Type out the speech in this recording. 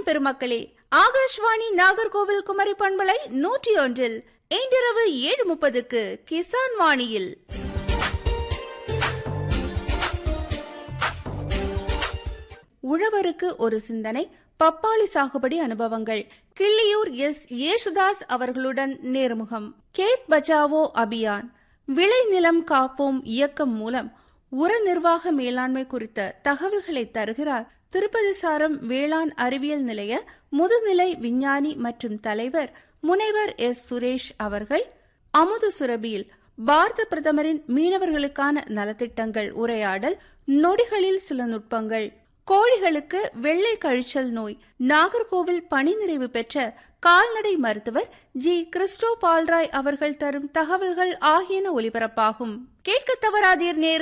பெருமக்களே ஆகாஷ்வாணி நாகர்கோவில் குமரி பண்பலை நூற்றி ஒன்றில் இன்றிரவு ஏழு முப்பதுக்கு கிசான் வாணியில் உழவருக்கு ஒரு சிந்தனை பப்பாளி சாகுபடி அனுபவங்கள் கிள்ளியூர் எஸ் ஏசுதாஸ் அவர்களுடன் நேர்முகம் கேத் பச்சாவோ அபியான் விளைநிலம் காப்போம் இயக்கம் மூலம் உர நிர்வாக மேலாண்மை குறித்த தகவல்களை தருகிறார் திருப்பதி சாரம் வேளாண் அறிவியல் நிலைய முதுநிலை விஞ்ஞானி மற்றும் தலைவர் முனைவர் எஸ் சுரேஷ் அவர்கள் அமுது சுரபியில் பாரத பிரதமரின் மீனவர்களுக்கான நலத்திட்டங்கள் உரையாடல் நொடிகளில் சில நுட்பங்கள் கோழிகளுக்கு வெள்ளை கழிச்சல் நோய் நாகர்கோவில் பணி நிறைவு பெற்ற கால்நடை மருத்துவர் ஜி கிறிஸ்டோ பால்ராய் அவர்கள் தரும் தகவல்கள் ஆகியன ஒலிபரப்பாகும் கேட்க தவறாதீர் நேர்